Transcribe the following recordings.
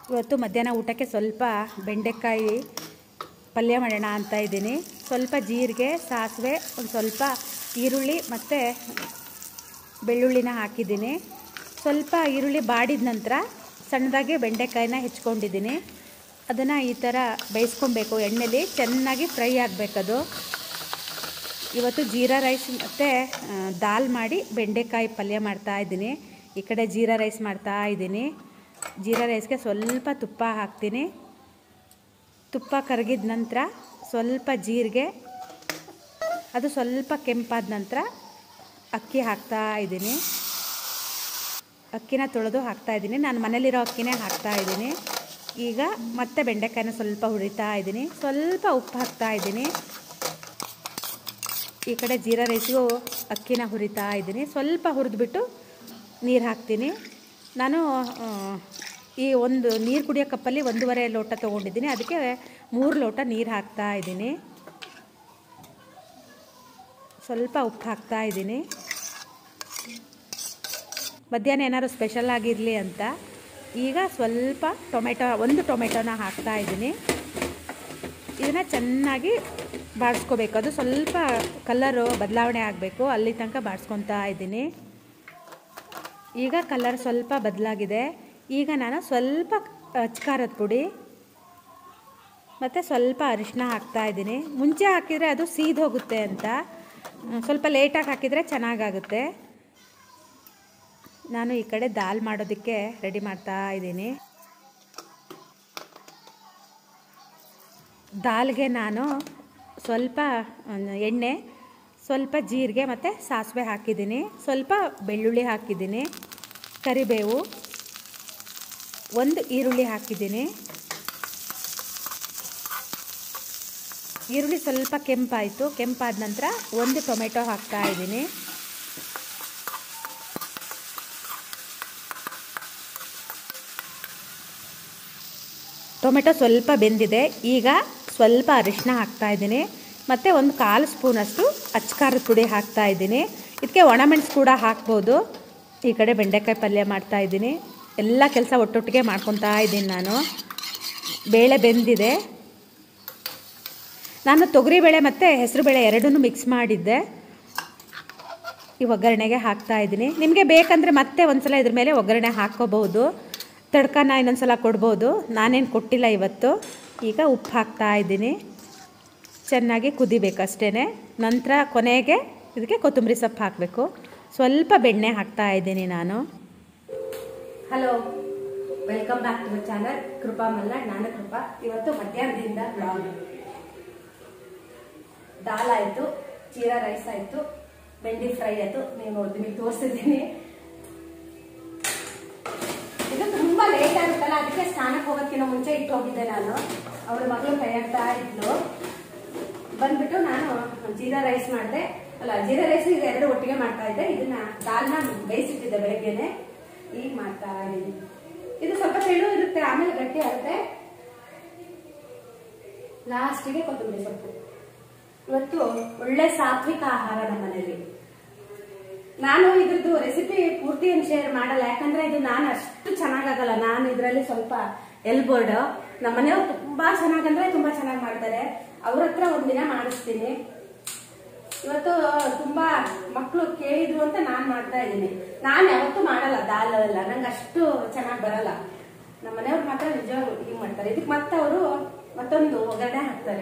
ಇವತ್ತು ಮಧ್ಯಾಹ್ನ ಊಟಕ್ಕೆ ಸ್ವಲ್ಪ ಬೆಂಡೆಕಾಯಿ ಪಲ್ಯ ಮಾಡೋಣ ಅಂತ ಇದ್ದೀನಿ ಸ್ವಲ್ಪ ಜೀರಿಗೆ ಸಾಸಿವೆ ಒಂದು ಸ್ವಲ್ಪ ಈರುಳ್ಳಿ ಮತ್ತು ಬೆಳ್ಳುಳ್ಳಿನ ಹಾಕಿದ್ದೀನಿ ಸ್ವಲ್ಪ ಈರುಳ್ಳಿ ಬಾಡಿದ ನಂತರ ಸಣ್ಣದಾಗಿ ಬೆಂಡೆಕಾಯಿನ ಹೆಚ್ಕೊಂಡಿದ್ದೀನಿ ಅದನ್ನು ಈ ಥರ ಬೇಯಿಸ್ಕೊಬೇಕು ಎಣ್ಣೆಲಿ ಚೆನ್ನಾಗಿ ಫ್ರೈ ಆಗಬೇಕದು ಇವತ್ತು ಜೀರಾ ರೈಸ್ ಮತ್ತು ದಾಲ್ ಮಾಡಿ ಬೆಂಡೆಕಾಯಿ ಪಲ್ಯ ಮಾಡ್ತಾ ಇದ್ದೀನಿ ಈ ಕಡೆ ಜೀರಾ ರೈಸ್ ಮಾಡ್ತಾ ಇದ್ದೀನಿ ಜೀರಾ ರೈಸ್ಗೆ ಸ್ವಲ್ಪ ತುಪ್ಪ ಹಾಕ್ತೀನಿ ತುಪ್ಪ ಕರಗಿದ ನಂತರ ಸ್ವಲ್ಪ ಜೀರಿಗೆ ಅದು ಸ್ವಲ್ಪ ಕೆಂಪಾದ ನಂತರ ಅಕ್ಕಿ ಹಾಕ್ತಾ ಇದ್ದೀನಿ ಅಕ್ಕಿನ ತೊಳೆದು ಹಾಕ್ತಾ ಇದ್ದೀನಿ ನಾನು ಮನೇಲಿರೋ ಅಕ್ಕಿನೇ ಹಾಕ್ತಾ ಇದ್ದೀನಿ ಈಗ ಮತ್ತೆ ಬೆಂಡೆಕಾಯಿನ ಸ್ವಲ್ಪ ಹುರಿತಾ ಇದ್ದೀನಿ ಸ್ವಲ್ಪ ಉಪ್ಪು ಹಾಕ್ತಾ ಇದ್ದೀನಿ ಈ ಕಡೆ ಜೀರಾ ರೈಸ್ಗೂ ಅಕ್ಕಿನ ಹುರಿತಾ ಇದ್ದೀನಿ ಸ್ವಲ್ಪ ಹುರಿದ್ಬಿಟ್ಟು ನೀರು ಹಾಕ್ತೀನಿ ನಾನು ಆ, ಈ ಒಂದು ನೀರು ಕುಡಿಯೋ ಕಪ್ಪಲ್ಲಿ ಒಂದೂವರೆ ಲೋಟ ತೊಗೊಂಡಿದ್ದೀನಿ ಅದಕ್ಕೆ ಮೂರು ಲೋಟ ನೀರು ಹಾಕ್ತಾ ಇದ್ದೀನಿ ಸ್ವಲ್ಪ ಉಪ್ಪು ಹಾಕ್ತಾ ಇದ್ದೀನಿ ಮಧ್ಯಾಹ್ನ ಏನಾದ್ರು ಸ್ಪೆಷಲ್ ಆಗಿರಲಿ ಅಂತ ಈಗ ಸ್ವಲ್ಪ ಟೊಮೆಟೊ ಒಂದು ಟೊಮೆಟೊನ ಹಾಕ್ತಾ ಇದ್ದೀನಿ ಇದನ್ನು ಚೆನ್ನಾಗಿ ಬಾಡಿಸ್ಕೋಬೇಕು ಅದು ಸ್ವಲ್ಪ ಕಲ್ಲರು ಬದಲಾವಣೆ ಆಗಬೇಕು ಅಲ್ಲಿ ತನಕ ಬಾಡಿಸ್ಕೊತಾ ಇದ್ದೀನಿ ಈಗ ಕಲರ್ ಸ್ವಲ್ಪ ಬದಲಾಗಿದೆ ಈಗ ನಾನು ಸ್ವಲ್ಪ ಅಚ್ಕಾರದ ಪುಡಿ ಮತ್ತು ಸ್ವಲ್ಪ ಅರಿಶಿನ ಹಾಕ್ತಾ ಇದ್ದೀನಿ ಮುಂಚೆ ಹಾಕಿದರೆ ಅದು ಸೀದ್ ಹೋಗುತ್ತೆ ಅಂತ ಸ್ವಲ್ಪ ಲೇಟಾಗಿ ಹಾಕಿದರೆ ಚೆನ್ನಾಗಾಗುತ್ತೆ ನಾನು ಈ ಕಡೆ ದಾಲ್ ಮಾಡೋದಕ್ಕೆ ರೆಡಿ ಮಾಡ್ತಾ ಇದ್ದೀನಿ ದಾಲ್ಗೆ ನಾನು ಸ್ವಲ್ಪ ಎಣ್ಣೆ ಸ್ವಲ್ಪ ಜೀರಿಗೆ ಮತ್ತು ಸಾಸಿವೆ ಹಾಕಿದ್ದೀನಿ ಸ್ವಲ್ಪ ಬೆಳ್ಳುಳ್ಳಿ ಹಾಕಿದ್ದೀನಿ ಕರಿಬೇವು ಒಂದು ಈರುಳ್ಳಿ ಹಾಕಿದ್ದೀನಿ ಈರುಳ್ಳಿ ಸ್ವಲ್ಪ ಕೆಂಪಾಯಿತು ಕೆಂಪಾದ ನಂತರ ಒಂದು ಟೊಮೆಟೊ ಹಾಕ್ತಾ ಇದ್ದೀನಿ ಟೊಮೆಟೊ ಸ್ವಲ್ಪ ಬೆಂದಿದೆ ಈಗ ಸ್ವಲ್ಪ ಅರಿಶಿನ ಹಾಕ್ತಾ ಇದ್ದೀನಿ ಮತ್ತು ಒಂದು ಕಾಲು ಸ್ಪೂನಷ್ಟು ಅಚ್ಕಾರದ ಪುಡಿ ಹಾಕ್ತಾ ಇದ್ದೀನಿ ಇದಕ್ಕೆ ಒಣಮೆಣಸು ಕೂಡ ಹಾಕ್ಬೋದು ಈ ಕಡೆ ಬೆಂಡೆಕಾಯಿ ಪಲ್ಯ ಮಾಡ್ತಾ ಇದ್ದೀನಿ ಎಲ್ಲ ಕೆಲಸ ಒಟ್ಟೊಟ್ಟಿಗೆ ಮಾಡ್ಕೊತಾ ಇದ್ದೀನಿ ನಾನು ಬೇಳೆ ಬೆಂದಿದೆ ನಾನು ತೊಗರಿಬೇಳೆ ಮತ್ತು ಹೆಸರುಬೇಳೆ ಎರಡನ್ನೂ ಮಿಕ್ಸ್ ಮಾಡಿದ್ದೆ ಈ ಒಗ್ಗರಣೆಗೆ ಹಾಕ್ತಾ ಇದ್ದೀನಿ ನಿಮಗೆ ಬೇಕಂದರೆ ಮತ್ತೆ ಒಂದ್ಸಲ ಇದ್ರ ಮೇಲೆ ಒಗ್ಗರಣೆ ಹಾಕ್ಕೋಬಹುದು ತಡ್ಕನ ಇನ್ನೊಂದು ಸಲ ಕೊಡ್ಬೋದು ನಾನೇನು ಕೊಟ್ಟಿಲ್ಲ ಇವತ್ತು ಈಗ ಉಪ್ಪು ಹಾಕ್ತಾ ಇದ್ದೀನಿ ಚೆನ್ನಾಗಿ ಕುದಿಬೇಕು ಅಷ್ಟೇ ನಂತರ ಕೊನೆಗೆ ಇದಕ್ಕೆ ಕೊತ್ತಂಬರಿ ಸೊಪ್ಪು ಹಾಕಬೇಕು ಸ್ವಲ್ಪ ಬೆಣ್ಣೆ ಹಾಕ್ತಾ ಇದ್ದೀನಿ ನಾನು hello welcome back to the channel Krupa Malnad ನಾನು ಕೃಪಾ ಇವತ್ತು ಮಧ್ಯಾಹ್ನದಿಂದ ಬ್ಲಾಗ್ ದಾಲ್ ಆಯಿತು ಜೀರಾ ರೈಸ್ ಆಯಿತು ಬೆಂಡಿ ಫ್ರೈ ಆಯಿತು ನೀವು ನೋಡಿ ನಿಮಗೆ ತೋರಿಸಿದ್ದೀನಿ ಇದು ತುಂಬಾ ಲೇಟ್ ಆಗುತ್ತಲ್ಲ ಅದಕ್ಕೆ ಸ್ನಾನಕ್ಕೆ ಹೋಗೋಕ್ಕಿಂತ ಮುಂಚೆ ಇಟ್ಟು ಹೋಗಿದ್ದೆ ನಾನು ಅವಳ ಮಗಳು ಕೈಯಾಗ್ತಾ ಇದ್ಲು ಬಂದ್ಬಿಟ್ಟು ನಾನು ಜೀರಾ ರೈಸ್ ಮಾಡಿದೆ ಅಲ್ಲ ಜೀರಾ ರೈಸ್ ಇದು ಎರಡು ಒಟ್ಟಿಗೆ ಮಾಡ್ತಾ ಇದ್ದೆ ಇದನ್ನ ದಾಲ್ನ ಬೇಯಿಸಿಟ್ಟಿದ್ದೆ ಬೆಳಗ್ಗೆನೆ ಈಗ ಮಾಡ್ತಾ ಇದ್ದೀನಿ ಇದು ಸ್ವಲ್ಪ ತೆಳು ಇರುತ್ತೆ ಆಮೇಲೆ ಗಟ್ಟಿ ಆಗುತ್ತೆ ಲಾಸ್ಟಿಗೆ ಕೊತ್ತಂಬರಿ ಸೊಪ್ಪು ಇವತ್ತು ಒಳ್ಳೆ ಸಾತ್ವಿಕ ಆಹಾರ ನಮ್ಮ ಮನೇಲಿ ನಾನು ಇದ್ರದ್ದು ರೆಸಿಪಿ ಪೂರ್ತಿ ಏನು ಶೇರ್ ಮಾಡಲ್ಲ ಯಾಕಂದ್ರೆ ಇದು ನಾನು ಅಷ್ಟು ಚೆನ್ನಾಗಾಗಲ್ಲ ನಾನು ಇದರಲ್ಲಿ ಸ್ವಲ್ಪ ಎಲ್ಬೋರ್ಡ್ ನಮ್ಮ ಮನೆಯವ್ರು ತುಂಬಾ ಚೆನ್ನಾಗಂದ್ರೆ ತುಂಬಾ ಚೆನ್ನಾಗಿ ಮಾಡ್ತಾರೆ ಅವ್ರ ಹತ್ರ ಒಂದಿನ ಮಾಡಿಸ್ತೀನಿ ಇವತ್ತು ತುಂಬಾ ಮಕ್ಕಳು ಕೇಳಿದ್ರು ಅಂತ ನಾನ್ ಮಾಡ್ತಾ ಇದ್ದೀನಿ ನಾನ್ ಯಾವತ್ತೂ ಮಾಡಲ್ಲ ದಾಲ್ ಎಲ್ಲ ನಂಗೆ ಅಷ್ಟು ಚೆನ್ನಾಗಿ ಬರಲ್ಲ ನಮ್ಮ ಮನೆಯವ್ರು ಮಾತ್ರ ನಿಜವಾಗ್ಲೂ ಹಿಂಗ್ ಮಾಡ್ತಾರೆ ಇದಕ್ಕೆ ಮತ್ತೆ ಅವರು ಮತ್ತೊಂದು ಒಗ್ಗರಣೆ ಹಾಕ್ತಾರೆ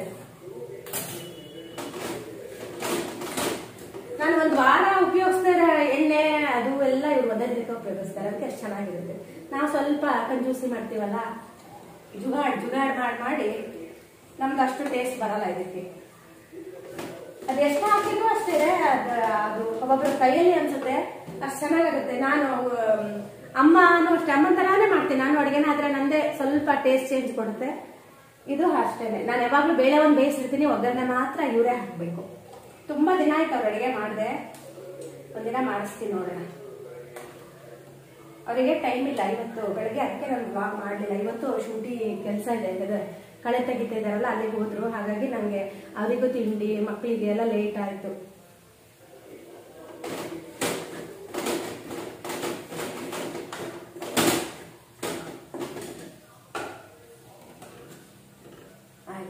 ನಾನು ಒಂದು ವಾರ ಉಪಯೋಗಿಸ್ತಾ ಇರೋ ಎಣ್ಣೆ ಅದು ಎಲ್ಲ ಇವ್ರು ಒಂದೇ ದಿನಕ್ಕೆ ಉಪಯೋಗಿಸ್ತಾರೆ ಅದಕ್ಕೆ ಅಷ್ಟು ಚೆನ್ನಾಗಿರುತ್ತೆ ನಾವು ಸ್ವಲ್ಪ ಕಂಜೂಸಿ ಮಾಡ್ತೀವಲ್ಲ ಜುಗಾಡ್ ಜುಗಾಡ್ ಮಾಡಿ ಮಾಡಿ ನಮ್ದು ಅಷ್ಟು ಟೇಸ್ಟ್ ಬರಲ್ಲ ಇದಕ್ಕೆ ಅದು ಎಷ್ಟು ಹಾಕಿದ್ರು ಅಷ್ಟೇ ಅದು ಅದು ಒಬ್ಬೊಬ್ಬರ ಕೈಯಲ್ಲಿ ಅನ್ಸುತ್ತೆ ಅಷ್ಟು ಚೆನ್ನಾಗಾಗುತ್ತೆ ನಾನು ಆಮ್, ಅಮ್ಮ ಅನ್ನೋ ಅಷ್ಟೇ ಅಮ್ಮನ ತರಾನೇ ಮಾಡ್ತೀನಿ ನಾನು ಅಡುಗೆನ ಆದ್ರೆ ನಂದೇ ಸ್ವಲ್ಪ ಟೇಸ್ಟ್ ಚೇಂಜ್ ಕೊಡುತ್ತೆ ಇದು ಅಷ್ಟೇನೆ ನಾನು ಯಾವಾಗ್ಲೂ ಬೇಳೆ ಒಂದು ಬೇಯಿಸಿರ್ತೀನಿ ಒಗ್ಗರಣೆ ಮಾತ್ರ ಇವರೇ ಹಾಕ್ಬೇಕು ತುಂಬಾ ದಿನ ಆಯ್ತು ಅವ್ರ ಅಡುಗೆ ಮಾಡಿದೆ ಒಂದಿನ ಮಾಡಿಸ್ತೀನಿ ನೋಡೋಣ ಅವರಿಗೆ ಟೈಮ್ ಇಲ್ಲ ಇವತ್ತು ಬೆಳಗ್ಗೆ ಅದಕ್ಕೆ ನಾನು ಬ್ಲಾಗ್ ಮಾಡಲಿಲ್ಲ ಇವತ್ತು ಶೂಟಿ ಕೆಲಸ ಇದೆ ಯಾಕಂದ್ರೆ ಕಳೆ ತೆಗಿತಾ ಇದಾರಲ್ಲ ಅಲ್ಲಿಗೆ ಹೋದ್ರು ಹಾಗಾಗಿ ನನಗೆ ಅವರಿಗೂ ತಿಂಡಿ ಮಕ್ಕಳಿಗೆ ಎಲ್ಲ ಲೇಟ್ ಆಯ್ತು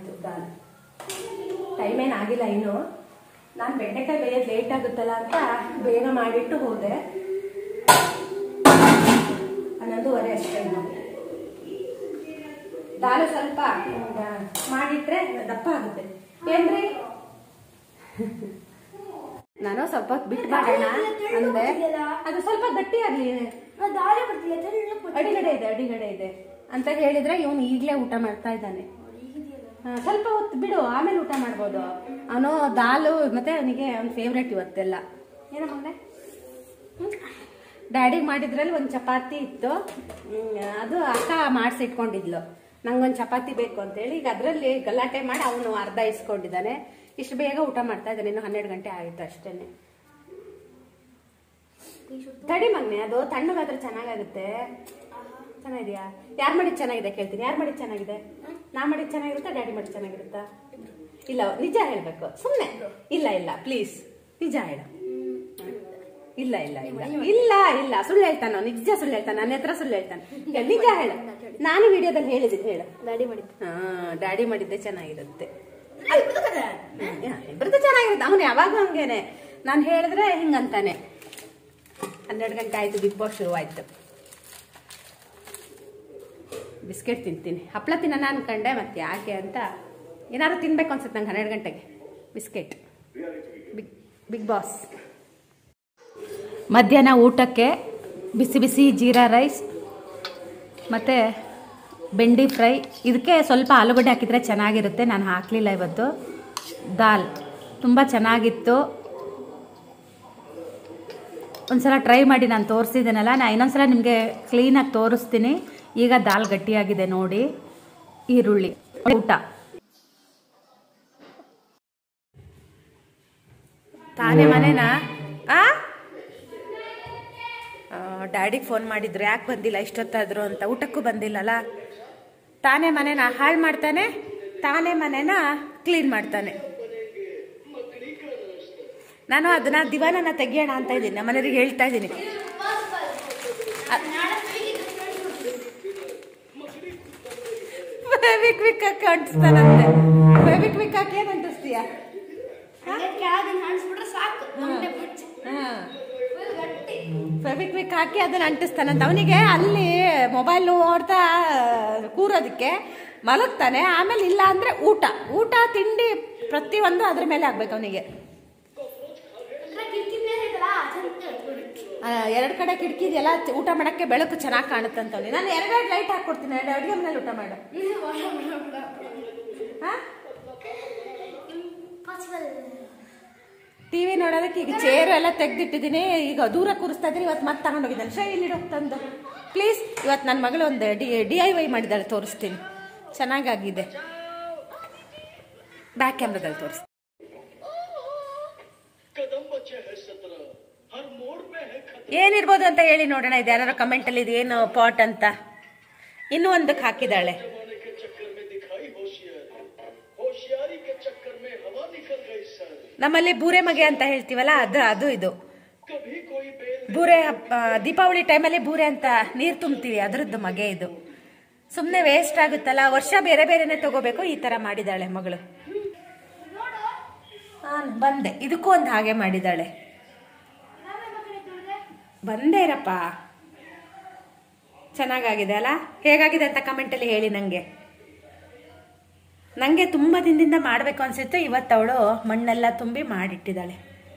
ಆಯಿತು ದಾಲ್ ಟೈಮ್ ಏನು ಆಗಿಲ್ಲ ಇನ್ನು ನಾನು ಬೆಂಡೆಕಾಯಿ ಬೇಯೋದು ಲೇಟ್ ಆಗುತ್ತಲ್ಲ ಅಂತ ಬೇಗ ಮಾಡಿಟ್ಟು ಹೋದೆ ಹನ್ನೊಂದುವರೆ ಅಷ್ಟೇ ಇನ್ನು ದಾಲು ಸ್ವಲ್ಪ ಆ, ಮಾಡಿಟ್ರೆ ದಪ್ಪ ಆಗುತ್ತೆ ಏನ್ರಿ ನಾನು ಸ್ವಲ್ಪ ಹೊತ್ತು ಬಿಟ್ಟು ಮಾಡೋಣ ಅಂದೆ ಅದು ಸ್ವಲ್ಪ ಗಟ್ಟಿ ಆಗ್ಲಿ ದಾಳಿ ಬರ್ತಿಲ್ಲ ತೆಳ್ಳಗ್ ಬರ್ತಿಲ್ಲ. ಅಡಿಗಡೆ ಇದೆ ಅಡಿಗಡೆ ಇದೆ ಅಂತ ಹೇಳಿದ್ರೆ ಇವನು ಈಗಲೇ ಊಟ ಮಾಡ್ತಾ ಇದ್ದಾನೆ ಹಾ, ಸ್ವಲ್ಪ ಹೊತ್ತು ಬಿಡು ಆಮೇಲೆ ಊಟ ಮಾಡ್ಬೋದು ಅವನು ದಾಲು ಮತ್ತೆ ಅವನಿಗೆ ಅವ್ನ ಫೇವ್ರೇಟ್ ಇವತ್ತೆಲ್ಲ ಏನೋ ಮಗನೆ ಡ್ಯಾಡಿಗೆ ಮಾಡಿದ್ರಲ್ಲಿ ಒಂದು ಚಪಾತಿ ಇತ್ತು ಹ್ಮ್, ಅದು ಅಕ್ಕ ಮಾಡಿಸಿ ಇಟ್ಕೊಂಡಿದ್ಲು ನಂಗೊಂದು ಚಪಾತಿ ಬೇಕು ಅಂತೇಳಿ ಈಗ ಅದರಲ್ಲಿ ಗಲಾಟೆ ಮಾಡಿ ಅವನು ಅರ್ಧ ಇಸ್ಕೊಂಡಿದ್ದಾನೆ ಇಷ್ಟು ಬೇಗ ಊಟ ಮಾಡ್ತಾ ಇದ್ದಾನೆ ಇನ್ನು ಹನ್ನೆರಡು ಗಂಟೆ ಆಯಿತು ಅಷ್ಟೇನೆ ತಡಿ ಮಗ್ನೆ ಅದು ತಣ್ಣಗಾದ್ರೆ ಚೆನ್ನಾಗಾಗುತ್ತೆ ಚೆನ್ನಾಗಿದ್ಯಾ ಯಾರು ಮಾಡಿದ್ ಚೆನ್ನಾಗಿದೆ ಕೇಳ್ತೀನಿ ಯಾರು ಮಾಡಿದ್ ಚೆನ್ನಾಗಿದೆ ನಾ ಮಾಡಿದ್ ಚೆನ್ನಾಗಿರುತ್ತಾ ಡ್ಯಾಡಿ ಮಾಡಿದ್ ಚೆನ್ನಾಗಿರುತ್ತಾ ಇಲ್ಲ ನಿಜ ಹೇಳ್ಬೇಕು ಸುಮ್ಮನೆ ಇಲ್ಲ ಇಲ್ಲ ಪ್ಲೀಸ್ ನಿಜ ಹೇಳು ಇಲ್ಲ ಇಲ್ಲ ಇಲ್ಲ ಇಲ್ಲ ಇಲ್ಲ ಸುಳ್ಳು ಹೇಳ್ತಾನ ನಿಜ ಸುಳ್ಳು ಹೇಳ್ತಾನೆ ನನ್ನ ಹತ್ರ ಸುಳ್ಳು ಹೇಳ್ತಾನೆ ಹೇಳು, ನಿಜ ಹೇಳು ನಾನು ವಿಡಿಯೋದಲ್ಲಿ ಹೇಳಿದ್ದೀನಿ ಹೇಳು ದಾಡಿ ಮಾಡಿದ್ದು ಹಾ ಡ್ಯಾಡಿ ಮಾಡಿದ್ದೆ ಚೆನ್ನಾಗಿರುತ್ತೆ ಇಬ್ಬರದ್ದು ಚೆನ್ನಾಗಿರುತ್ತೆ ಅವನು ಯಾವಾಗ ಹಂಗೇನೆ ನಾನು ಹೇಳಿದ್ರೆ ಹಿಂಗಂತಾನೆ ಹನ್ನೆರಡು ಗಂಟೆ ಆಯ್ತು ಬಿಗ್ ಬಾಸ್ ಶುರುವಾಯ್ತು ಬಿಸ್ಕೆಟ್ ತಿಂತೀನಿ ಹಪ್ಪಳ ತಿನ್ನೋಣ ಅನ್ಕಂಡೆ ಮತ್ತೆ ಯಾಕೆ ಅಂತ ಏನಾದ್ರು ತಿನ್ಬೇಕು ಅನ್ಸುತ್ತೆ ನಂಗೆ ಹನ್ನೆರಡು ಗಂಟೆಗೆ ಬಿಸ್ಕೆಟ್ ಬಿಗ್ ಬಿಗ್ ಬಾಸ್ ಮಧ್ಯಾಹ್ನ ಊಟಕ್ಕೆ ಬಿಸಿ ಬಿಸಿ ಜೀರಾ ರೈಸ್ ಮತ್ತು ಬೆಂಡಿ ಫ್ರೈ ಇದಕ್ಕೆ ಸ್ವಲ್ಪ ಆಲೂಗಡ್ಡೆ ಹಾಕಿದರೆ ಚೆನ್ನಾಗಿರುತ್ತೆ ನಾನು ಹಾಕಲಿಲ್ಲ ಇವತ್ತು ದಾಲ್ ತುಂಬ ಚೆನ್ನಾಗಿತ್ತು ಒಂದ್ಸಲ ಟ್ರೈ ಮಾಡಿ ನಾನು ತೋರಿಸಿದ್ದೀನಲ್ಲ ನಾನು ಇನ್ನೊಂದ್ಸಲ ನಿಮಗೆ ಕ್ಲೀನಾಗಿ ತೋರಿಸ್ತೀನಿ ಈಗ ದಾಲ್ ಗಟ್ಟಿಯಾಗಿದೆ ನೋಡಿ ಈರುಳ್ಳಿ ಊಟ ತಾನೇ ಮನೆನಾ ಆ ಡ್ಯಾಡಿಗೆ ಫೋನ್ ಮಾಡಿದ್ರು ಯಾಕೆ ಬಂದಿಲ್ಲ ಇಷ್ಟೊತ್ತಾದ್ರು ಅಂತ ಊಟಕ್ಕೂ ಬಂದಿಲ್ಲಲ್ಲ ತಾನೇ ಮನೆನ ಹಾಳು ಮಾಡ್ತಾನೆ ತಾನೇ ಮನೆನ ಕ್ಲೀನ್ ಮಾಡ್ತಾನೆ ನಾನು ಅದನ್ನ ದಿವಾನನ ತೆಗಿಯೋಣ ಅಂತ ಇದ್ದೀನಿ ನಮ್ಮ ಮನೆಯವ್ರಿಗೆ ಹೇಳ್ತಾ ಇದ್ದೀನಿ ಫೆವಿಕ್ ವಿಕ್ ಹಾಕಿ ಅಂಟಿಸ್ತಾನಂತೆ ಫೆವಿಕ್ ವಿಕ್ ಹಾಕಿ ಏನು ಅಂಟಿಸ್ತೀಯ ಹಂಗೆ ಕೆಳಗಿನ ಹಾಣಿಸ್ಬಿಟ್ರೆ ಸಾಕು ಒಂದೇ ಬಿಚ್ಚು. ಹಾಂ Full ಗಟ್ಟಿ. ಫೆವಿಕ್ ವಿಕ್ ಹಾಕಿ ಅದನ್ನ ಅಂಟಿಸ್ತಾನಂತ ಅವನಿಗೆ ಅಲ್ಲಿ ಮೊಬೈಲ್ ನೋಡ್ತಾ ಕೂರೋದಕ್ಕೆ ಮಲಗ್ತಾನೆ ಆಮೇಲೆ ಇಲ್ಲ ಅಂದ್ರೆ ಊಟ ಊಟ ತಿಂಡಿ ಪ್ರತಿಯೊಂದು ಅದ್ರ ಮೇಲೆ ಆಗ್ಬೇಕು ಅವನಿಗೆ ಅಂದ್ರೆ ಕಿಟಕಿ ಮೇಲೆ ಐತಲ್ಲ, ಚಂದ ಇಟ್ಬಿಡು. ಎರಡು ಕಡೆ ಕಿಟಕಿ ಇದೆಯಲ್ಲ ಊಟ ಮಾಡಕ್ಕೆ ಬೆಳಕು ಚೆನ್ನಾಗಿ ಕಾಣುತ್ತಂತ ಅವ್ನಿಗೆ ನಾನು ಎರಡೆರಡು ಲೈಟ್ ಹಾಕ್ಕೊಡ್ತೀನಿ ಎರಡು ಅಡುಗೆ ಮನೇಲಿ ಊಟ ಮಾಡು ಇದು ಬೇಡ, ಬೇಡ, ಬೇಡ. ಹಾ Impossible. ಟಿವಿ ನೋಡೋದಕ್ಕೆ ಈಗ ಚೇರು ಎಲ್ಲ ತೆಗ್ದಿಟ್ಟಿದ್ದೀನಿ ಈಗ ದೂರ ಕೂರಿಸ್ತಾ ಇದ್ದೀನಿ ಇವತ್ತು ಮತ್ತೆ ತಗೊಂಡೋಗಿದ್ದಾನೆ ಶೈ ಇಲ್ಲಿಡು ತಂದು ಪ್ಲೀಸ್ ಇವತ್ತು ನನ್ನ ಮಗಳು ಒಂದು ಡಿ ಡಿ ಐ ವೈ ಮಾಡಿದ್ದಾಳೆ ತೋರಿಸ್ತೀನಿ ಚೆನ್ನಾಗಾಗಿದೆ ಬ್ಯಾಕ್ ಕ್ಯಾಮ್ರಾದಲ್ಲಿ ತೋರಿಸ್ತೀನಿ कदम बचे हैं सत्रह हर मोड़ पे है खतरा ಏನಿರ್ಬೋದು ಅಂತ ಹೇಳಿ ನೋಡೋಣ ಇದು ಯಾರು ಕಮೆಂಟಲ್ಲಿ ಇದು ಏನು ಪಾಟ್ ಅಂತ ಇನ್ನೂ ಒಂದಕ್ಕೆ ಹಾಕಿದ್ದಾಳೆ जमाने के चक्कर में दिखाई होशियारी होशियारी के चक्कर में हवा निकल गई सर ನಮ್ಮಲ್ಲಿ ಬೂರೆ ಮಗೆ ಅಂತ ಹೇಳ್ತೀವಲ್ಲ ಅದು ಅದು ಇದು कभी कोई बेल ಬೂರೆ ಹಬ್ಬ- ಆ, ದೀಪಾವಳಿ ಟೈಮಲ್ಲಿ ಬೂರೆ ಅಂತ ನೀರು ತುಂಬ್ತೀವಿ ಅದರದ್ದು ಮಗೆ ಇದು ಸುಮ್ಮನೆ ವೇಸ್ಟ್ ಆಗುತ್ತಲ್ಲ ವರ್ಷ ಬೇರೆ ಬೇರೆನೆ ತಗೋಬೇಕು ಈ ತರ ಮಾಡಿದಾಳೆ ಮಗಳು ಆ, ಬಂದೆ ಇದಕ್ಕೂ ಒಂದು ಹಾಗೆ ಮಾಡಿದಾಳೆ ಬಂದೇ ಇರಪ್ಪ ಚೆನ್ನಾಗಾಗಿದೆ ಅಲ್ಲ ಹೇಗಾಗಿದೆ ಅಂತ ಕಮೆಂಟಲ್ಲಿ ಹೇಳಿ ನನಗೆ ನನಗೆ ತುಂಬ ದಿನದಿಂದ ಮಾಡಬೇಕು ಅನ್ಸಿತ್ತು ಇವತ್ತು ಅವಳು ಮಣ್ಣೆಲ್ಲ ತುಂಬಿ ಮಾಡಿಟ್ಟಿದ್ದಾಳೆ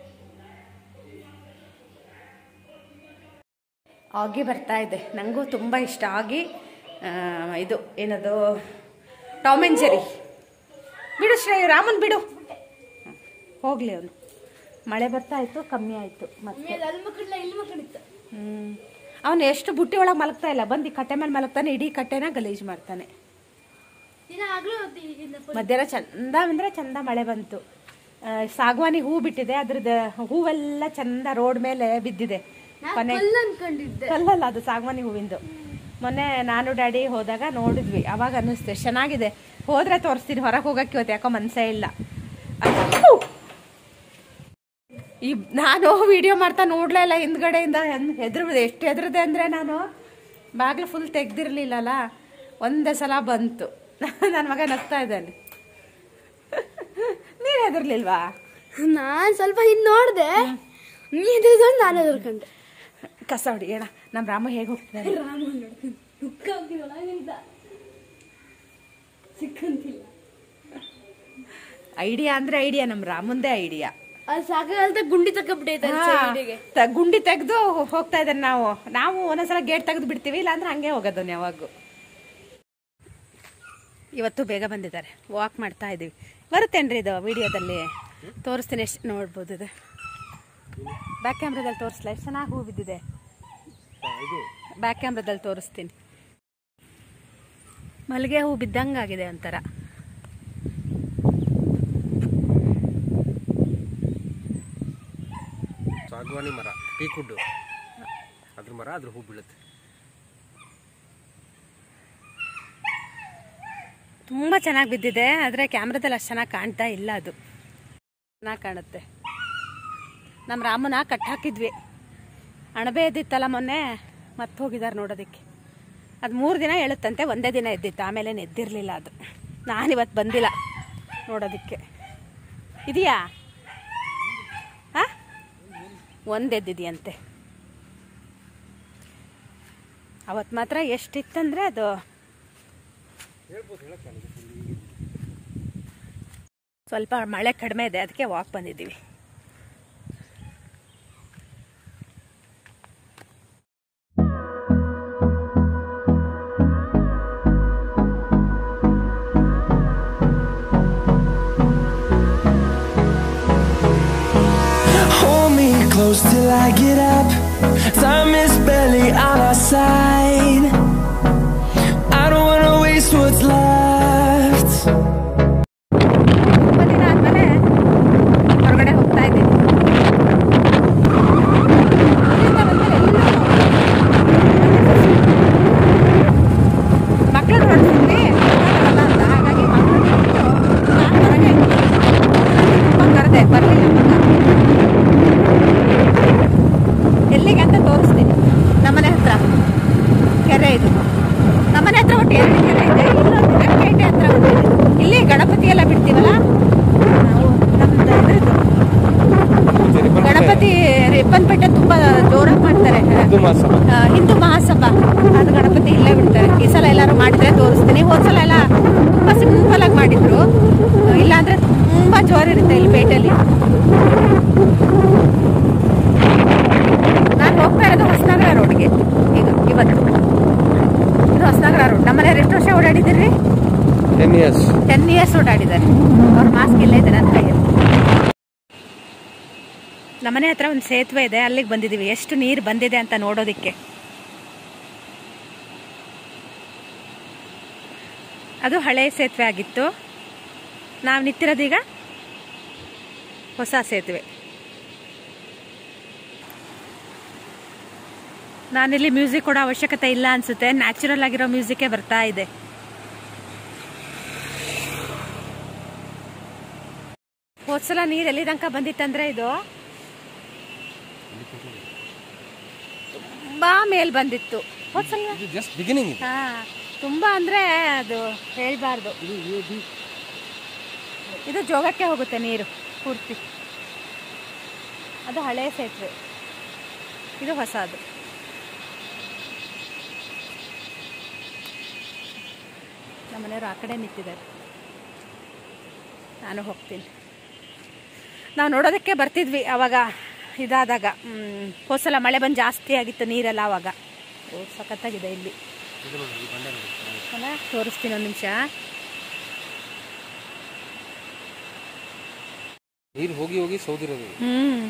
ಆಗಿ ಬರ್ತಾ ಇದೆ ನನಗೂ ತುಂಬ ಇಷ್ಟ ಆಗಿ ಆ, ಇದು ಏನದು ಟಾಮ್ ಆ್ಯಂಡ್ ಜೆರಿ ಬಿಡು ಶ್ರೇಯ ರಾಮನ್ ಬಿಡು ಹ್ಮ್. ಹೋಗ್ಲಿ ಅವನು ಮಳೆ ಬರ್ತಾ ಇತ್ತು ಕಮ್ಮಿ ಆಯಿತು ಮತ್ತೆ ಮೇಲೆ ಅಲ್ಲಿ ಮಕ್ಕಳಿಲ್ಲ ಇಲ್ಲಿ ಮಕ್ಕಳಿತ್ತು ಹ್ಮ್ ಅವನು ಎಷ್ಟು ಬುಟ್ಟಿ ಒಳಗೆ ಮಲಗ್ತಾ ಇಲ್ಲ ಬಂದು ಈ ಕಟ್ಟೆ ಮೇಲೆ ಮಲಗ್ತಾನೆ ಇಡೀ ಕಟ್ಟೆನ ಗಲೀಜು ಮಾಡ್ತಾನೆ ದಿನ ಆಗ್ಲೂ ಇದಿಂದ full ಮಧ್ಯಾಹ್ನ ಚಂದ ಅಂದ್ರೆ ಚಂದ ಮಳೆ ಬಂತು ಆ, ಸಾಗವಾನಿ ಹೂ ಬಿಟ್ಟಿದೆ ಅದ್ರದ್ದು ಹೂವೆಲ್ಲ ಚಂದ ರೋಡ್ ಮೇಲೆ ಬಿದ್ದಿದೆ ನಾ ಕೊನೆ ಕಲ್ಲು ಅನ್ಕೊಂಡಿದ್ದೆ ಕಲ್ಲಲ್ಲ ಅದು ಸಾಗವಾನಿ ಹೂವಿಂದು ಮೊನ್ನೆ ನಾನು ಡ್ಯಾಡಿ ಹೋದಾಗ ನೋಡಿದ್ವಿ ಅವಾಗ ಅನ್ನಿಸ್ತು ಎಷ್ಟ್ ಚೆನ್ನಾಗಿದೆ ಹೋದ್ರೆ ತೋರಿಸ್ತೀನಿ ಹೊರಗೆ ಹೋಗಕ್ಕೆ ಇವತ್ತು ಯಾಕೋ ಮನಸ್ಸೇ ಇಲ್ಲ ಅದು- ಈ ನಾನು ವಿಡಿಯೋ ಮಾಡ್ತಾ ನೋಡ್ಲೇ ಇಲ್ಲ ಹಿಂದ್ಗಡೆಯಿಂದ ಹೆದ್ರ ಎಷ್ಟು ಹೆದ್ರದೆ ಅಂದರೆ ನಾನು ಬಾಗಿಲು ಫುಲ್ ತೆಗ್ದಿರ್ಲಿಲ್ಲಲ್ಲ ಒಂದೇ ಸಲ ಬಂತು ನನ್ನ ಮಗ ನಗ್ತಾ ಇದ್ದಾನೆ ಹೆದರ್ಲಿಲ್ವಾ ನಾನ್ ಸ್ವಲ್ಪ ಹಿಂದ್ ನೋಡ್ದೆ ನೀ ಹೆದರ್ಕೊಂಡು ನಾನು ಹೆದರ್ಕೊಂಡೆ ಕಸ ಹೊಡಿಯೋಣ ನಮ್ಮ ರಾಮ ಹೇಗೆ ಹೋಗ್ತಿದ್ದಾನೆ ರಾಮ ನೋಡ್ಕೊಂಡು ದುಃಖ ಹೋಗ್ತೀವಲ್ಲ ನಿಂತ ಸಿಕ್ಕಂತಿಲ್ಲ ಐಡಿಯಾ ಅಂದ್ರೆ ಐಡಿಯಾ ನಮ್ಮ ರಾಮಂದೇ ಐಡಿಯಾ ಅದು ಸಾಕಾಗಲ್ತ ಗುಂಡಿ ತಕ್ಕಬಿಟ್ಟೈತೆ ಸೈಡಿಗೆ ಗುಂಡಿ ತೆಗೆದು ಹೋಗ್ತಾ ಇದ್ದಾರೆ ನಾವು ನಾವು ಒಂದೊಂದ್ಸಲ ಗೇಟ್ ತೆಗೆದು ಬಿಡ್ತೀವಿ ಇಲ್ಲಾಂದ್ರೆ ಹಂಗೆ ಹೋಗೋದು ಯಾವಾಗೂ ಇವತ್ತು ಬೇಗ ಬಂದಿದ್ದಾರೆ ವಾಕ್ ಮಾಡ್ತಾ ಇದ್ದೀವಿ ಬರುತ್ತೇನ್ರಿ ಇದು ವಿಡಿಯೋದಲ್ಲಿ ತೋರಿಸ್ತೀನಿ ಎಷ್ಟು ನೋಡ್ಬೋದು ಇದು ಬ್ಯಾಕ್ ಕ್ಯಾಮ್ರಾದಲ್ಲಿ ತೋರಿಸ್ಲಾ ಎಷ್ಟು ಚೆನ್ನಾಗಿ ಹೂ ಬಿದ್ದಿದೆ ಬ್ಯಾಕ್ ಕ್ಯಾಮ್ರಾದಲ್ಲಿ ತೋರಿಸ್ತೀನಿ ಮಲ್ಲಿಗೆ ಹೂ ಬಿದ್ದಂಗಾಗಿದೆ ಒಂಥರ ಸಾಗವಾನಿ ಮರ ಟೀಕುಡ್ಡು ಅದ್ರ ಮರ ಅದ್ರ ಹೂ ಬೀಳುತ್ತೆ ತುಂಬ ಚೆನ್ನಾಗಿ ಬಿದ್ದಿದೆ ಆದರೆ ಕ್ಯಾಮ್ರಾದಲ್ಲಿ ಅಷ್ಟು ಚೆನ್ನಾಗಿ ಕಾಣ್ತಾ ಇಲ್ಲ ಅದು ಚೆನ್ನಾಗಿ ಕಾಣುತ್ತೆ ನಮ್ಮ ರಾಮನ ಕಟ್ ಹಾಕಿದ್ವಿ ಅಣಬೆ ಎದ್ದಿತ್ತಲ್ಲ ಮೊನ್ನೆ ಮತ್ತೆ ಹೋಗಿದ್ದಾರೆ ನೋಡೋದಕ್ಕೆ ಅದು ಮೂರು ದಿನ ಹೇಳುತ್ತಂತೆ ಒಂದೇ ದಿನ ಎದ್ದಿತ್ತು ಆಮೇಲೆ ಎದ್ದಿರಲಿಲ್ಲ ಅದು ನಾನಿವತ್ತು ಬಂದಿಲ್ಲ ನೋಡೋದಕ್ಕೆ ಇದೆಯಾ ಹಾಂ ಒಂದು ಎದ್ದಿದೆಯಂತೆ ಅವತ್ತು ಮಾತ್ರ ಎಷ್ಟಿತ್ತಂದರೆ ಅದು ಸ್ವಲ್ಪ ಮಳೆ ಕಡಿಮೆ ಇದೆ ಅದಕ್ಕೆ ವಾಕ್ ಬಂದಿದ್ದೀವಿ Hold me close till I get up. Time is barely on our side. I don't wanna waste what's left. ತುಂಬ ದಿನ ಆದಮೇಲೆ ಹೊರಗಡೆ ಹೋಗ್ತಾ ಇದ್ದೀನಿ ಮಕ್ಕಳು ನೋಡ್ತಿದ್ವಿ ಗೊತ್ತಾಗಲ್ಲ ಅಂತ ಹಾಗಾಗಿ ಮಕ್ಕಳನ್ನ ಬಿಟ್ಟು ನಾನು ಹೊರಗೆ ತುಂಬ ಕರೆದೆ ಬರಲಿಲ್ಲ ಮಗ ಎಲ್ಲಿಗೆ ಅಂತ ತೋರಿಸ್ತೀನಿ ನಮ್ಮನೆ ಹತ್ರ ಕೆರೆ ಇದು ನಮ್ಮನೆ ಹತ್ರ ಒಟ್ಟು ಎರಡು ಕೆರೆ ಇದೆ ಇಲ್ಲೊಂದು ಕೆರೆ ಹತ್ರ ಒಂದು ಇದೆ. ಇಲ್ಲಿ ಗಣಪತಿ ಎಲ್ಲ ಬಿಡ್ತೀವಲ್ಲ ನಾವು ನಮ್ದು ಇದ್ರದ್ದು ಗಣಪತಿ ರಿಪ್ಪನ್ಪೇಟೆ ತುಂಬಾ ಜೋರಾಗಿ ಮಾಡ್ತಾರೆ ಇದು ಮಾಸವ ಆ, ಹಿಂದೂ ಮಹಾಸಭಾ ಅದು ಗಣಪತಿ ಇಲ್ಲೇ ಬಿಡ್ತಾರೆ ಈ ಸಲ ಎಲ್ಲಾರು ಮಾಡಿದ್ರೆ ತೋರಿಸ್ತೀನಿ ಹೋದ್ಸಲ ಎಲ್ಲ ತುಂಬಾ ಸಿಂಪಲ್ ಆಗಿ ಮಾಡಿದ್ರು ಆ, ಇಲ್ಲಾಂದ್ರೆ ತುಂಬಾ ಜೋರಿರುತ್ತೆ ಇಲ್ಲಿ ಪೇಟೆಯಲ್ಲಿ ನಾನು ಹೋಗ್ತಾ ಇರೋದು ಹೊಸನಗರ ರೋಡ್ಗೆ ಈಗ ಇವತ್ತು ಇದು ಹೊಸನಗರ ರೋಡ್ ನಮ್ಮನೆ ಎಷ್ಟು ವರ್ಷ ಓಡಾಡಿದಿರಿ ಟೆನ್ ಇಯರ್ಸ್ ಟೆನ್ ಇಯರ್ಸ್ ಓಡಾಡಿದ್ದಾರೆ ಅವ್ರ ಮಾಸ್ಕ್ ಇಲ್ಲೇ ಇದೆ ನನ್ನ ಕೈಯಲ್ಲಿ ನಮ್ಮನೆ ಹತ್ರ ಒಂದು ಸೇತುವೆ ಇದೆ ಅಲ್ಲಿಗೆ ಬಂದಿದ್ದೀವಿ ಎಷ್ಟು ನೀರು ಬಂದಿದೆ ಅಂತ ನೋಡೋದಿಕ್ಕೆ ಅದು ಹಳೆ ಸೇತುವೆ ಆಗಿತ್ತು ನಾವು ನಿಂತಿರೋದೀಗ ಹೊಸ ಸೇತುವೆ ನಾನಿಲ್ಲಿ ಮ್ಯೂಸಿಕ್ ಕೊಡೋ ಅವಶ್ಯಕತೆ ಇಲ್ಲ ಅನ್ಸುತ್ತೆ ನ್ಯಾಚುರಲ್ ಆಗಿರೋ ಮ್ಯೂಸಿಕ್ಕೇ ಬರ್ತಾ ಇದೆ ಹೋದ್ಸಲ ನೀರು ಎಲ್ಲಿ ತನಕ ಬಂದಿತ್ತಂದ್ರೆ ಇದು ತುಂಬಾ ಮೇಲ್ ಬಂದಿತ್ತು ಹೋದ್ಸಲ ಇದು ಜಸ್ಟ್ ಬಿಗಿನಿಂಗ್ ಇದೆ ಹಾ ತುಂಬಾ ಅಂದ್ರೆ ಅದು ಹೇಳ್ಬಾರ್ದು ಇದು ಜೋಗಕ್ಕೆ ಹೋಗುತ್ತೆ ನೀರು ಪೂರ್ತಿ ಅದು ಹಳೆ ಸೇತುವೆ ಇದು ಹೊಸದು ನಮ್ಮನೆಯವರು ಆ ಕಡೆ ನಿಂತಿದ್ದಾರೆ ನಾನು ಹೋಗ್ತೀನಿ ನಾವು ನೋಡೋದಕ್ಕೆ ಬರ್ತಿದ್ವಿ ಅವಾಗ ಇದಾದಾಗ ಹ್ಮ್, ಹೋದ್ ಸಲ ಮಳೆ ಬಂದು ಜಾಸ್ತಿ ಆಗಿತ್ತು ನೀರೆಲ್ಲ ಅವಾಗ ಓ ಸಖತ್ತಾಗಿದೆ ಇಲ್ಲಿ ಅಲ್ಲ ತೋರಿಸ್ತೀನಿ ಒಂದು ನಿಮಿಷ ನೀರು ಹೋಗಿ ಹೋಗಿ ಸೌದಿರೋದು ಇದು. ಹ್ಮ್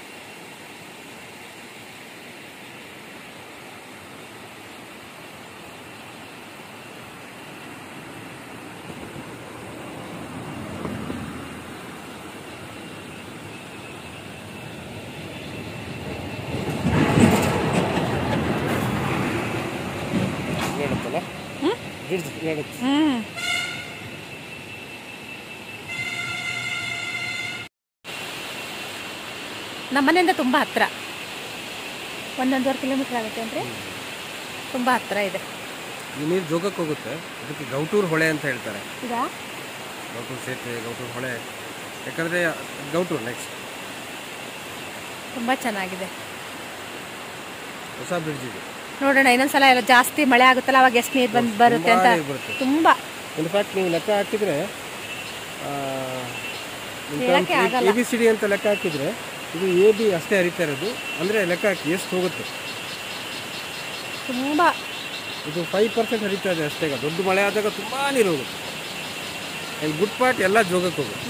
ಹೇಳುತ್ತಲ್ಲ ಬ್ರಿಡ್ಜ್ ಹೇಳುತ್ತೆ ಹ್ಮ್ ನಮ್ಮನೆಯಿಂದ ತುಂಬ ಹತ್ರ ಒಂದೊಂದುವರೆ ಕಿಲೋಮೀಟರ್ ಆಗುತ್ತೆ ಅಂದ್ರೆ ತುಂಬ ಹತ್ರ ಇದೆ ಈ ನೀರು ಜೋಗಕ್ಕೆ ಹೋಗುತ್ತೆ ಅದಕ್ಕೆ ಗೌಟೂರ್ ಹೊಳೆ ಅಂತ ಹೇಳ್ತಾರೆ ಇದಾ ಗೌಟೂರ್ ಸೇತುವೆ ಗೌಟೂರ್ ಹೊಳೆ ಯಾಕಂದರೆ ಗೌಟು ನೆಕ್ಸ್ಟ್ ತುಂಬ ಚೆನ್ನಾಗಿದೆ ಹೊಸ ಬ್ರಿಡ್ಜ್ ಇದೆ ನೋಡೋಣ ಇನ್ನೊಂದ್ಸಲ ಎಲ್ಲ ಜಾಸ್ತಿ ಮಳೆ ಆಗುತ್ತಲ್ಲ ಅವಾಗ ಎಷ್ಟು ನೀರು ಬಂದು ಬರುತ್ತೆ ಅಂತ ತುಂಬಾ ನೀರ್ ಬರುತ್ತೆ. ತುಂಬ ಇನ್ಫ್ಯಾಕ್ಟ್ ನೀವು ಲೆಕ್ಕ ಹಾಕಿದರೆ ಹೇಳಕ್ಕೆ ಆಗಲ್ಲ. ಎ ಬಿ ಸಿ ಡಿ ಅಂತ ಲೆಕ್ಕ ಹಾಕಿದರೆ ಇದು ಎ ಬಿ ಅಷ್ಟೇ ಹರಿತಾ ಇರೋದು ಅಂದರೆ ಲೆಕ್ಕ ಹಾಕಿ ಎಷ್ಟು ಹೋಗುತ್ತೆ ತುಂಬ ಇದು ಫೈವ್ ಪರ್ಸೆಂಟ್ ಹರಿತಾ ಇದೆ ಅಷ್ಟೇ ಈಗ ದೊಡ್ಡ ಮಳೆ ಆದಾಗ ತುಂಬ ನೀರು ಹೋಗುತ್ತೆ ಆ್ಯಂಡ್ ಗುಡ್ ಪಾರ್ಟ್ ಎಲ್ಲ ಜೋಗಕ್ಕೆ ಹೋಗುತ್ತೆ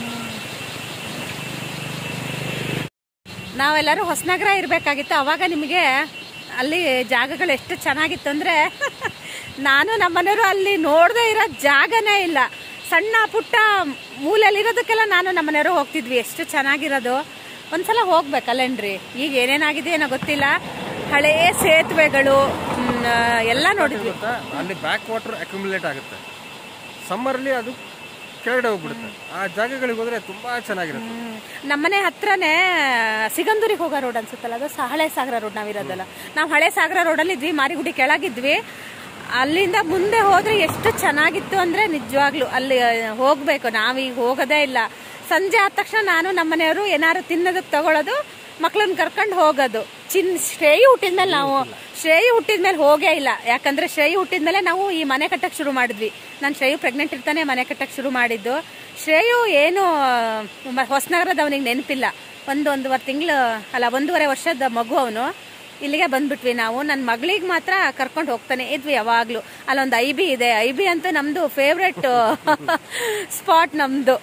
ನಾವೆಲ್ಲರೂ ಹೊಸನಗರ ಇರಬೇಕಾಗಿತ್ತು ಅವಾಗ ನಿಮಗೆ ಅಲ್ಲಿ ಜಾಗಗಳು ಎಷ್ಟು ಚೆನ್ನಾಗಿತ್ತು ಅಂದರೆ ನಾನು ನಮ್ಮನೆಯವರು ಅಲ್ಲಿ ನೋಡದೇ ಇರೋ ಜಾಗನೇ ಇಲ್ಲ ಸಣ್ಣ ಪುಟ್ಟ ಮೂಲೆಯಲ್ಲಿರೋದಕ್ಕೆಲ್ಲ ನಾನು ನಮ್ಮನೆಯವರು ಹೋಗ್ತಿದ್ವಿ ಎಷ್ಟು ಚೆನ್ನಾಗಿರೋದು ಒಂದ್ಸಲ ಹೋಗ್ಬೇಕಲ್ಲೇನ್ರಿ ಈಗ ಏನೇನಾಗಿದೆ ಏನೋ ಗೊತ್ತಿಲ್ಲ ಹಳೆಯ ಸೇತುವೆಗಳು ಮ್, ಎಲ್ಲ ನೋಡಿದ್ವಿ ಗೊತ್ತಾ ಅಲ್ಲಿ ಬ್ಯಾಕ್ ವಾಟರ್ ಅಕ್ಯುಮುಲೇಟ್ ಆಗುತ್ತೆ ಸಮ್ಮರಲ್ಲಿ ಅದು ಕೆಳಗಡೆ ಹೋಗ್ಬಿಡುತ್ತೆ ಆ ಜಾಗಗಳಿಗೆ ಹೋದರೆ ತುಂಬ ಚೆನ್ನಾಗಿರುತ್ತೆ ಹ್ಮ್. ನಮ್ಮನೆ ಹತ್ರನೇ ಸಿಗಂದೂರಿಗೆ ಹೋಗೋ ರೋಡ್ ಅನ್ಸುತ್ತಲ್ಲ ಅದು ಸ- ಹಳೆ ಸಾಗರ ರೋಡ್ ನಾವಿರೋದಲ್ಲ ನಾವು ಹಳೆ ಸಾಗರ ರೋಡಲ್ಲಿ ಇದ್ವಿ ಮಾರಿಗುಡಿ ಕೆಳಗಿದ್ವಿ ಅಲ್ಲಿಂದ ಮುಂದೆ ಹೋದ್ರೆ ಎಷ್ಟು ಚೆನ್ನಾಗಿತ್ತು ಅಂದ್ರೆ ನಿಜವಾಗ್ಲು ಅಲ್ಲಿ ಆ, ಹೋಗ್ಬೇಕು ನಾವೀಗ ಹೋಗೋದೇ ಇಲ್ಲ ಸಂಜೆ ಆದ ತಕ್ಷಣ ನಾನು ನಮ್ಮನೆಯವರು ಏನಾದ್ರು ತಿನ್ನೋದಕ್ಕೆ ತಗೊಳ್ಳೋದು ಮಕ್ಳನ್ನ ಕರ್ಕೊಂಡು ಹೋಗೋದು ಚಿನ್ ಶ್ರೇಯಿ ಹುಟ್ಟಿದ್ಮೇಲೆ ನಾವು ಶ್ರೇಯಿ ಹುಟ್ಟಿದ್ಮೇಲೆ ಹೋಗೇ ಇಲ್ಲ ಯಾಕಂದ್ರೆ ಶ್ರೇಯಿ ಹುಟ್ಟಿದ್ಮೇಲೆ ನಾವು ಈ ಮನೆ ಕಟ್ಟಕ್ಕೆ ಶುರು ಮಾಡಿದ್ವಿ ನಾನು ಶ್ರೇಯು ಪ್ರೆಗ್ನೆಂಟ್ ಇರ್ತಾನೆ ಮನೆ ಕಟ್ಟಕ್ಕೆ ಶುರು ಮಾಡಿದ್ದು ಶ್ರೇಯು ಏನು ಮ- ಹೊಸನಗರದ ಅವನಿಗೆ ನೆನಪಿಲ್ಲ ಒಂದು ಒಂದೂವರೆ ತಿಂಗಳು ಅಲ್ಲ ಒಂದೂವರೆ ವರ್ಷದ ಮಗು ಅವನು ಇಲ್ಲಿಗೆ ಬಂದ್ಬಿಟ್ವಿ ನಾವು ನನ್ನ ಮಗಳಿಗೆ ಮಾತ್ರ ಕರ್ಕೊಂಡು ಹೋಗ್ತಾನೆ ಇದ್ವಿ ಯಾವಾಗಲೂ ಅಲ್ಲೊಂದು ಐ ಬಿ ಇದೆ ಐ ಬಿ ಅಂತೂ ನಮ್ಮದು ಫೇವ್ರೆಟ್ ಸ್ಪಾಟ್ ನಮ್ಮದು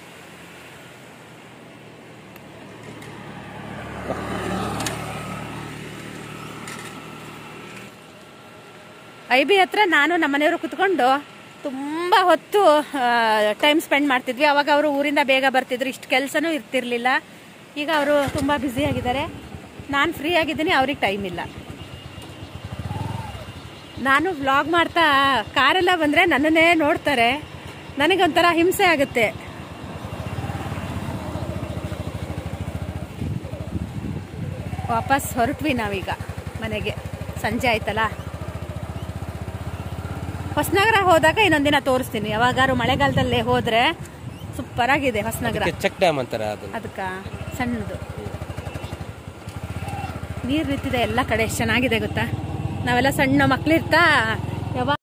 ಐ ಬಿ ಹತ್ರ ನಾನು ನಮ್ಮನೆಯವರು ಕುತ್ಕೊಂಡು ತುಂಬ ಹೊತ್ತು ಟೈಮ್ ಸ್ಪೆಂಡ್ ಮಾಡ್ತಿದ್ವಿ ಅವಾಗ ಅವರು ಊರಿಂದ ಬೇಗ ಬರ್ತಿದ್ರು ಇಷ್ಟು ಕೆಲಸನೂ ಇರ್ತಿರ್ಲಿಲ್ಲ ಈಗ ಅವರು ತುಂಬ ಬ್ಯುಸಿ ಆಗಿದ್ದಾರೆ ನಾನು ಫ್ರೀ ಆಗಿದ್ದೀನಿ ಅವ್ರಿಗೆ ಟೈಮ್ ಇಲ್ಲ ನಾನು ವ್ಲಾಗ್ ಮಾಡ್ತಾ ಕಾರೆಲ್ಲ ಬಂದರೆ ನನ್ನನ್ನೇ ನೋಡ್ತಾರೆ ನನಗೊಂಥರ ಹಿಂಸೆ ಆಗುತ್ತೆ ವಾಪಸ್ ಹೊರಟ್ವಿ ನಾವೀಗ ಮನೆಗೆ ಸಂಜೆ ಆಯ್ತಲ್ಲ ಹೊಸನಗರ ಹೋದಾಗ ಇನ್ನೊಂದಿನ ತೋರಿಸ್ತೀನಿ ಯಾವಾಗಾರು ಮಳೆಗಾಲದಲ್ಲೇ ಹೋದ್ರೆ ಸೂಪರ್ ಆಗಿದೆ ಹೊಸನಗರ ಚೆಕ್ ಡ್ಯಾಮ್ ಅಂತಾರೆ ಅದನ್ನು ಅದಕ್ಕ ಸಣ್ಣದು ನೀರು ನಿಂತಿದೆ ಎಲ್ಲ ಕಡೆ ಎಷ್ಟು ಚೆನ್ನಾಗಿದೆ ಗೊತ್ತಾ ನಾವೆಲ್ಲ ಸಣ್ಣ ಮಕ್ಳಿರ್ತಾ ಯಾವಾಗ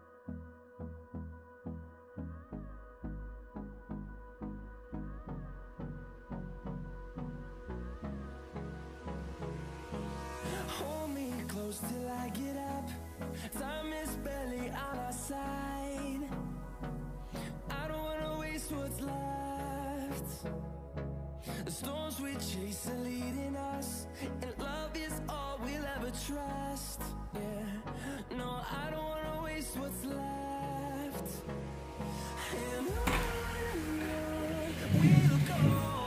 Hold me close till I get up. Time is barely on our side. I don't wanna waste what's left. The storms we chase are leading us, and love is all we'll ever trust. Yeah, no, I don't wanna waste what's left. And on we'll go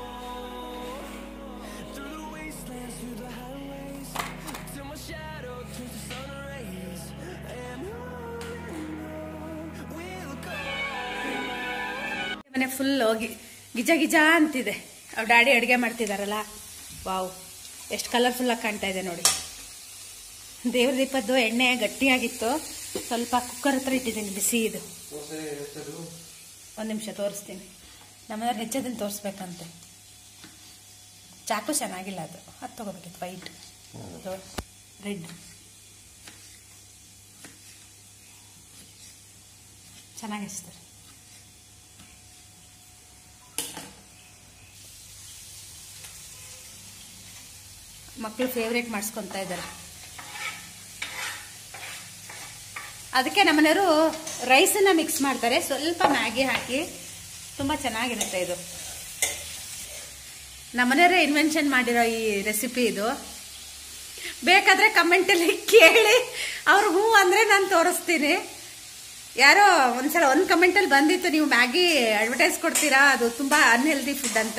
through the wastelands, through the highways, till my shadow turns to sun rays. And on and on we'll go. ಮನೆ full ಹೋಗಿ ಗಿಜ ಗಿಜ ಅಂತಿದೆ ಅವ್ರ daddy ಅಡುಗೆ ಮಾಡ್ತಿದಾರಲ್ಲ wow ಎಷ್ಟು ಕಲರ್ಫುಲ್ಲಾಗಿ ಕಾಣ್ತಾ ಇದೆ ನೋಡಿ ದೇವ್ರ ದೀಪದ್ದು ಎಣ್ಣೆ ಗಟ್ಟಿಯಾಗಿತ್ತು ಸ್ವಲ್ಪ ಕುಕ್ಕರ್ ಹತ್ರ ಇಟ್ಟಿದ್ದೀನಿ ಬಿಸಿ ಇದು ಒಂದು ನಿಮಿಷ ತೋರಿಸ್ತೀನಿ ನಮ್ಮನೆಯವ್ರು ಹೆಚ್ಚೋದನ್ನು ತೋರಿಸ್ಬೇಕಂತೆ ಚಾಕು ಚೆನ್ನಾಗಿಲ್ಲ ಅದು ಅದು ತಗೋಬೇಕಿತ್ತು ವೈಟ್ ರೆಡ್ ಚೆನ್ನಾಗಿ ಹಚ್ತಾರೆ ಮಕ್ಕಳು ಫೇವ್ರೇಟ್ ಮಾಡಿಸ್ಕೊತಾ ಇದ್ದಾರೆ ಅದಕ್ಕೆ ನಮ್ಮನೆಯವರು ರೈಸನ್ನ ಮಿಕ್ಸ್ ಮಾಡ್ತಾರೆ ಸ್ವಲ್ಪ ಮ್ಯಾಗಿ ಹಾಕಿ ತುಂಬ ಚೆನ್ನಾಗಿರುತ್ತೆ ಇದು ನಮ್ಮನೆಯವರೇ ಇನ್ವೆನ್ಷನ್ ಮಾಡಿರೋ ಈ ರೆಸಿಪಿ ಇದು ಬೇಕಾದ್ರೆ ಕಮೆಂಟಲ್ಲಿ ಕೇಳಿ ಅವ್ರು ಹ್ಞೂ ಅಂದರೆ ನಾನು ತೋರಿಸ್ತೀನಿ ಯಾರೋ ಒಂದ್ಸಲ ಒಂದು ಕಮೆಂಟಲ್ಲಿ ಬಂದಿತ್ತು ನೀವು ಮ್ಯಾಗಿ ಅಡ್ವರ್ಟೈಸ್ ಕೊಡ್ತೀರಾ ಅದು ತುಂಬ ಅನ್ಹೆಲ್ದಿ ಫುಡ್ ಅಂತ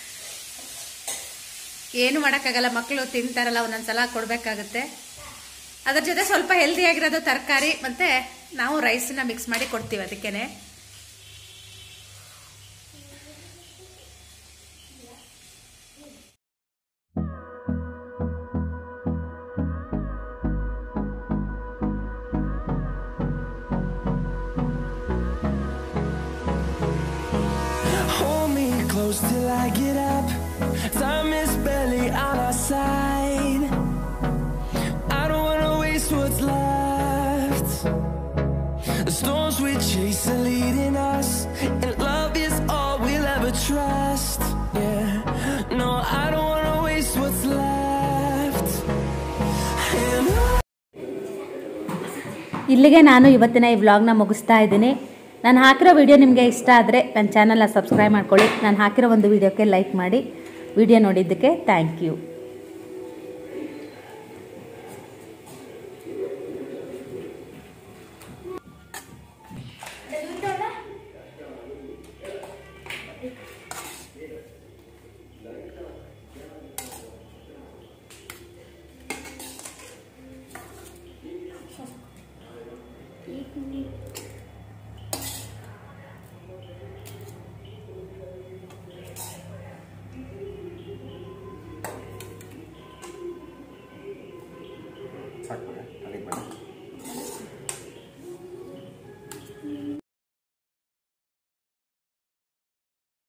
ಏನು ಮಾಡೋಕ್ಕಾಗಲ್ಲ ಮಕ್ಕಳು ತಿಂತಾರಲ್ಲ ಒಂದೊಂದ್ಸಲ ಕೊಡಬೇಕಾಗುತ್ತೆ ಅದ್ರ ಜೊತೆ ಸ್ವಲ್ಪ ಹೆಲ್ದಿ ಆಗಿರೋದು ತರಕಾರಿ ಮತ್ತೆ ನಾವು ರೈಸನ್ನ ಮಿಕ್ಸ್ ಮಾಡಿ ಕೊಡ್ತೀವಿ ಅದಕ್ಕೇನೆ Hold me close till I get up. Time is barely on our side. I don't wanna waste what's left. The storms we chase are leading us, and love is all we'll ever trust. Yeah, no, I don't wanna waste what's left. And on ಇಲ್ಲಿಗೆ ನಾನು ಇವತ್ತಿನ ಈ ವ್ಲಾಗ್ನ ಮುಗಿಸ್ತಾ ಇದ್ದೀನಿ ನಾನು ಹಾಕಿರೋ video ನಿಮಗೆ ಇಷ್ಟ ಆದರೆ ನನ್ನ ಚಾನಲ್ನ ಸಬ್ಸ್ಕ್ರೈಬ್ ಮಾಡ್ಕೊಳ್ಳಿ ನಾನು ಹಾಕಿರೋ ಒಂದು ವಿಡಿಯೋಕ್ಕೆ ಲೈಕ್ ಮಾಡಿ ವಿಡಿಯೋ ನೋಡಿದ್ದಕ್ಕೆ ಥ್ಯಾಂಕ್ ಯು